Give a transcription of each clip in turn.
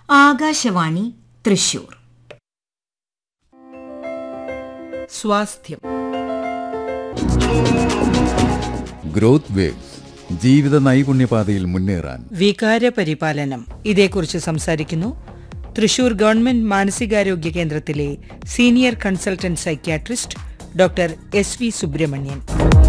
ആകാശവാണി തൃശൂർ സ്വാസ്ഥ്യം growth waves ജീവിത നൈപുണ്യപാതയിൽ മുന്നേറാൻ വികാരപരിപാലനം ഇതേക്കുറിച്ച് സംസാരിക്കുന്നു തൃശൂർ ഗവൺമെന്റ് മാനസികാരോഗ്യ കേന്ദ്രത്തിലെ senior consultant psychiatrist doctor S V Subrahmanian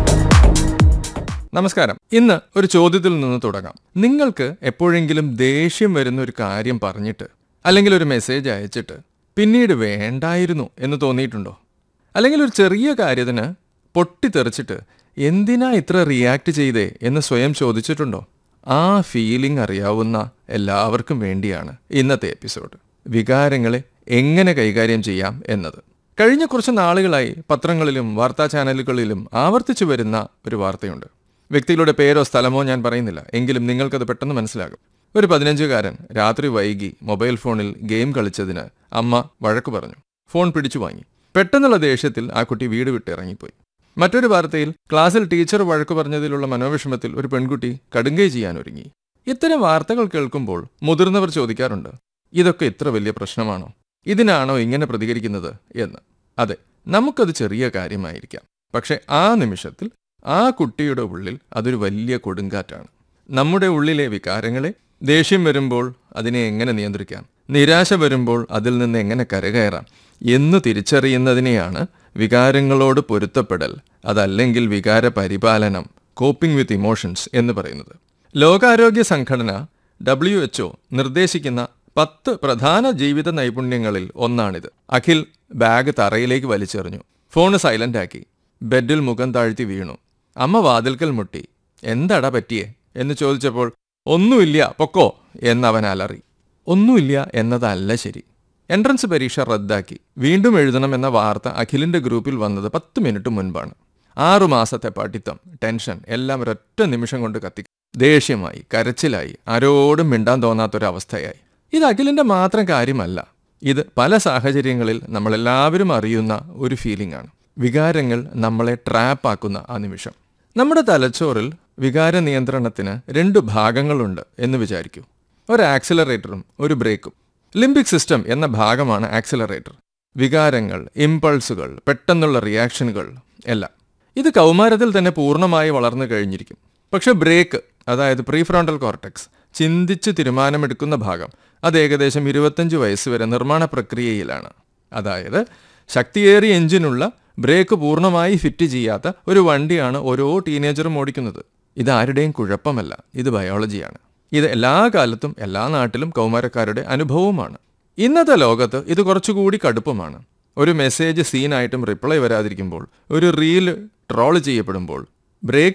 നമസ്കാരം ഇന്ന് ഒരു ചോദ്യത്തിൽ നിന്ന് തുടങ്ങാം നിങ്ങൾക്ക് എപ്പോഴെങ്കിലും ദേഷ്യം വരുന്ന ഒരു കാര്യം പറഞ്ഞിട്ട് അല്ലെങ്കിൽ ഒരു മെസ്സേജ് അയച്ചിട്ട് പിന്നീട് വേണ്ടായിരുന്നു എന്ന് തോന്നിയിട്ടുണ്ടോ അല്ലെങ്കിൽ ഒരു ചെറിയ കാര്യത്തിന് പൊട്ടിത്തെറിച്ചിട്ട് എന്തിനാ ഇത്ര റിയാക്ട് ചെയ്തേ എന്ന് സ്വയം ചോദിച്ചിട്ടുണ്ടോ ആ ഫീലിംഗ് അറിയാവുന്ന എല്ലാവർക്കും വേണ്ടിയാണ് ഇന്നത്തെ എപ്പിസോഡ് വികാരങ്ങളെ എങ്ങനെ കൈകാര്യം ചെയ്യാം എന്നത് കഴിഞ്ഞ കുറച്ച് നാളുകളായി പത്രങ്ങളിലും വാർത്താ ചാനലുകളിലും ആവർത്തിച്ചു വരുന്ന ഒരു വാർത്തയുണ്ട് വ്യക്തികളുടെ പേരോ സ്ഥലമോ ഞാൻ പറയുന്നില്ല എങ്കിലും നിങ്ങൾക്കത് പെട്ടെന്ന് മനസ്സിലാകും ഒരു പതിനഞ്ചുകാരൻ രാത്രി വൈകി മൊബൈൽ ഫോണിൽ ഗെയിം കളിച്ചതിന് അമ്മ വഴക്കു പറഞ്ഞു ഫോൺ പിടിച്ചു വാങ്ങി പെട്ടെന്നുള്ള ദേഷ്യത്തിൽ ആ കുട്ടി വീട് വിട്ട് ഇറങ്ങിപ്പോയി മറ്റൊരു വാർത്തയിൽ ക്ലാസ്സിൽ ടീച്ചർ വഴക്കു പറഞ്ഞതിലുള്ള മനോവിഷമത്തിൽ ഒരു പെൺകുട്ടി കടുങ്കൈ ചെയ്യാൻ ഒരുങ്ങി ഇത്തരം വാർത്തകൾ കേൾക്കുമ്പോൾ മുതിർന്നവർ ചോദിക്കാറുണ്ട് ഇതൊക്കെ ഇത്ര വലിയ പ്രശ്നമാണോ ഇതിനാണോ ഇങ്ങനെ പ്രതികരിക്കുന്നത് എന്ന് അതെ നമുക്കത് ചെറിയ കാര്യമായിരിക്കാം പക്ഷെ ആ നിമിഷത്തിൽ ആ കുട്ടിയുടെ ഉള്ളിൽ അതൊരു വലിയ കൊടുങ്കാറ്റാണ് നമ്മുടെ ഉള്ളിലെ വികാരങ്ങളെ ദേഷ്യം വരുമ്പോൾ അതിനെ എങ്ങനെ നിയന്ത്രിക്കാം നിരാശ വരുമ്പോൾ അതിൽ നിന്ന് എങ്ങനെ കരകയറാം എന്ന് തിരിച്ചറിയുന്നതിനെയാണ് വികാരങ്ങളോട് പൊരുത്തപ്പെടൽ അതല്ലെങ്കിൽ വികാര പരിപാലനം കോപ്പിംഗ് വിത്ത് ഇമോഷൻസ് എന്ന് പറയുന്നത് ലോകാരോഗ്യ സംഘടന ഡബ്ല്യു എച്ച്ഒ നിർദ്ദേശിക്കുന്ന പത്ത് പ്രധാന ജീവിത നൈപുണ്യങ്ങളിൽ ഒന്നാണിത് അഖിൽ ബാഗ് തറയിലേക്ക് വലിച്ചെറിഞ്ഞു ഫോണ് സൈലന്റ് ആക്കി ബെഡിൽ മുഖം താഴ്ത്തി വീണു അമ്മ വാതിൽക്കൽ മുട്ടി എന്താടാ പറ്റിയേ എന്ന് ചോദിച്ചപ്പോൾ ഒന്നുമില്ല പൊക്കോ എന്നവൻ അലറി ഒന്നുമില്ല എന്നതല്ല ശരി എൻട്രൻസ് പരീക്ഷ റദ്ദാക്കി വീണ്ടും എഴുതണം എന്ന വാർത്ത അഖിലിന്റെ ഗ്രൂപ്പിൽ വന്നത് പത്ത് മിനിറ്റ് മുൻപാണ് ആറു മാസത്തെ പഠിത്തം ടെൻഷൻ എല്ലാം ഒരൊറ്റ നിമിഷം കൊണ്ട് കത്തി ദേഷ്യമായി കരച്ചിലായി ആരോടും മിണ്ടാൻ തോന്നാത്തൊരവസ്ഥയായി ഇത് അഖിലിന്റെ മാത്രം കാര്യമല്ല ഇത് പല സാഹചര്യങ്ങളിൽ നമ്മളെല്ലാവരും അറിയുന്ന ഒരു ഫീലിംഗ് ആണ് വികാരങ്ങൾ നമ്മളെ ട്രാപ്പാക്കുന്ന ആ നിമിഷം നമ്മുടെ തലച്ചോറിൽ വികാര നിയന്ത്രണത്തിന് രണ്ട് ഭാഗങ്ങളുണ്ട് എന്ന് വിചാരിക്കൂ ഒരു ആക്സിലറേറ്ററും ഒരു ബ്രേക്കും ലിംബിക് സിസ്റ്റം എന്ന ഭാഗമാണ് ആക്സിലറേറ്റർ വികാരങ്ങൾ ഇമ്പൾസുകൾ പെട്ടെന്നുള്ള റിയാക്ഷനുകൾ എല്ലാം ഇത് കൗമാരത്തിൽ തന്നെ പൂർണ്ണമായി വളർന്നു കഴിഞ്ഞിരിക്കും പക്ഷെ ബ്രേക്ക് അതായത് പ്രീഫ്രോണ്ടൽ കോർട്ടെക്സ് ചിന്തിച്ച് തീരുമാനമെടുക്കുന്ന ഭാഗം അത് ഏകദേശം ഇരുപത്തഞ്ച് വയസ്സ് വരെ നിർമ്മാണ പ്രക്രിയയിലാണ് അതായത് ശക്തിയേറിയ എഞ്ചിനുള്ള ബ്രേക്ക് പൂർണ്ണമായി ഫിറ്റ് ചെയ്യാത്ത ഒരു വണ്ടിയാണ് ഓരോ ടീനേജറും ഓടിക്കുന്നത് ഇത് ആരുടെയും കുഴപ്പമല്ല ഇത് ബയോളജിയാണ് ഇത് എല്ലാ കാലത്തും എല്ലാ നാട്ടിലും കൗമാരക്കാരുടെ അനുഭവവുമാണ് ഇന്നത്തെ ലോകത്ത് ഇത് കുറച്ചുകൂടി കടുപ്പമാണ് ഒരു മെസ്സേജ് സീനായിട്ടും റിപ്ലൈ വരാതിരിക്കുമ്പോൾ ഒരു റീൽ ട്രോൾ ചെയ്യപ്പെടുമ്പോൾ ബ്രേക്ക്